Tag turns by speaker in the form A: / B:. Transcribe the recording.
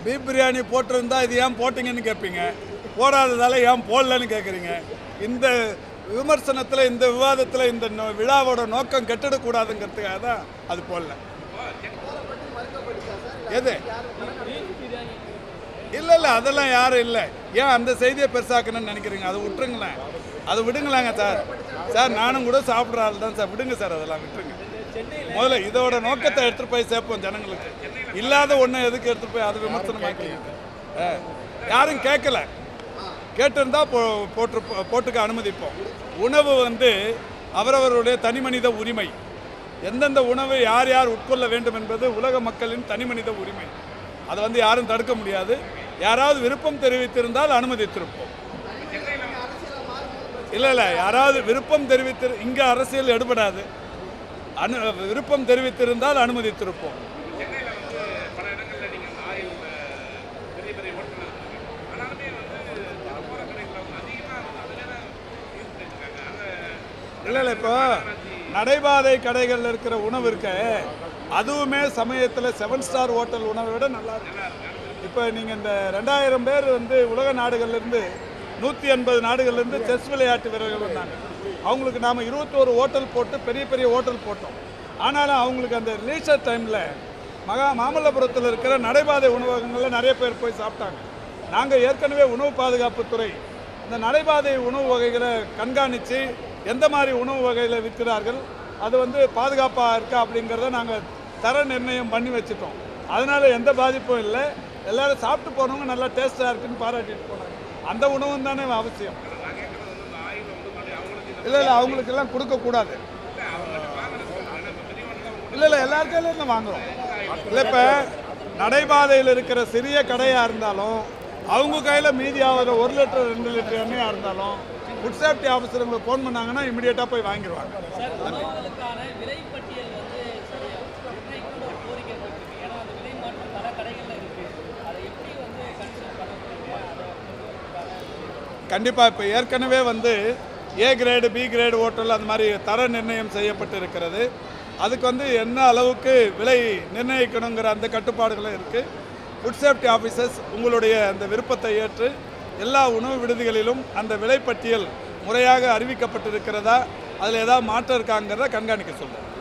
A: beef biryani போட்டிருந்தா இது ஏன் போட்டிங்கன்னு கேட்பீங்க போடாததால ஏன் போடலன்னு கேட்குறீங்க இந்த விமர்சனத்தில் இந்த விவாதத்தில் இந்த நோ- விழாவோட நோக்கம் கெட்டிடக்கூடாதுங்கிறதுக்காக தான் அது போடல எது இல்லை இல்லை அதெல்லாம் யாரும் இல்லை ஏன் அந்த செய்தியை பெருசாக்கணும்னு நினைக்கிறீங்க அதை விட்டுருங்களேன் அதை விடுங்களாங்க சார் சார் நானும் கூட சாப்பிட்ற ஆள் தான் சார் விடுங்க சார் அதெல்லாம் விட்டுருங்க முதல்ல இதோட நோக்கத்தை எடுத்துகிட்டு போய் சேர்ப்போம் ஜனங்களுக்கு இல்லாத ஒன்று எதுக்கு எடுத்துகிட்டு போய் அதை விமர்சனமாக்கிறீங்க ஆ, யாரும் கேட்கல கேட்டிருந்தா போ போட்டு போட்டுக்க அனுமதிப்போம் உணவு வந்து அவரவருடைய தனிமனித உரிமை எந்தெந்த உணவை யார் யார் உட்கொள்ள வேண்டும் என்பது உலக மக்களின் தனிமனித உரிமை அதை வந்து யாரும் தடுக்க முடியாது யாராவது விருப்பம் தெரிவித்திருந்தால் அனுமதித்திருப்போம் இல்லை இல்லை யாராவது விருப்பம் தெரிவித்து இங்கே அரசியல் எடுபடாது அனு விருப்பம் தெரிவித்திருந்தால் அனுமதித்திருப்போம் இல்லை இல்லை இப்போ நடைபாதை கடைகளில் இருக்கிற உணவு இருக்க அதுவுமே சமயத்தில் செவன் ஸ்டார் ஹோட்டல் உணவை விட நல்லா இருக்கு இப்போ நீங்கள் இந்த ரெண்டாயிரம் பேர் வந்து உலக நாடுகள்லேருந்து நூற்றி எண்பது நாடுகள்லேருந்து செஸ் விளையாட்டு வீரர்கள் வந்தாங்க அவங்களுக்கு நாம் இருபத்தோரு ஹோட்டல் போட்டு பெரிய பெரிய ஹோட்டல் போட்டோம் ஆனாலும் அவங்களுக்கு அந்த லீஷர் டைமில் மகா மாமல்லபுரத்தில் இருக்கிற நடைபாதை உணவகங்களில் நிறைய பேர் போய் சாப்பிட்டாங்க நாங்கள் ஏற்கனவே உணவு பாதுகாப்புத்துறை இந்த நடைபாதை உணவு வகைகளை கண்காணித்து எந்த மாதிரி உணவு வகையில் விற்கிறார்கள் அது வந்து பாதுகாப்பாக இருக்கா அப்படிங்கிறத நாங்கள் தர நிர்ணயம் பண்ணி வச்சுட்டோம் அதனால எந்த பாதிப்பும் இல்லை எல்லாரும் சாப்பிட்டு போனவங்க நல்லா டேஸ்ட்டாக இருக்குன்னு பாராட்டிட்டு போனாங்க அந்த உணவும் தானே அவசியம் இல்லை இல்லை அவங்களுக்கெல்லாம் கொடுக்கக்கூடாது இல்லை இல்லை எல்லார் கையிலும் தான் வாங்குறோம் இல்லை இப்போ நடைபாதையில் இருக்கிற சிறிய கடையாக இருந்தாலும் அவங்க கையில் மீதி ஆகிற ஒரு லிட்டர் ரெண்டு லிட்டர் எண்ணெயாக இருந்தாலும் ஃபுட் சேஃப்டி ஆஃபீஸருங்களுக்கு ஃபோன் பண்ணாங்கன்னா இமிடியேட்டாக போய் வாங்கிடுவாங்க
B: சார் உணவுகளுக்கான விலை பட்டியல் வந்து சரியா நிர்ணயிக்கணும்னு ஒரு கோரிக்கை இருக்கு ஏன்னா அந்த விலை மாற்றம் பல கடைகள்ல இருக்கு அதை எப்படி வந்து கன்சிடர் பண்ண முடியுங்க அதை கொண்டு
A: கண்டிப்பாக இப்போ ஏற்கனவே வந்து A grade B grade hotel அந்த மாதிரி தர நிர்ணயம் செய்யப்பட்டு இருக்கிறது அதுக்கு வந்து என்ன அளவுக்கு விலை நிர்ணயிக்கணுங்கிற அந்த கட்டுப்பாடுகளும் இருக்குது ஃபுட் சேஃப்டி ஆஃபீஸர்ஸ் உங்களுடைய அந்த விருப்பத்தை ஏற்று எல்லா உணவு விடுதிகளிலும் அந்த விலைப்பட்டியல் முறையாக அறிவிக்கப்பட்டிருக்கிறதா அதில் ஏதாவது மாற்றம் இருக்காங்கிறத கண்காணிக்க சொல்லுங்கள்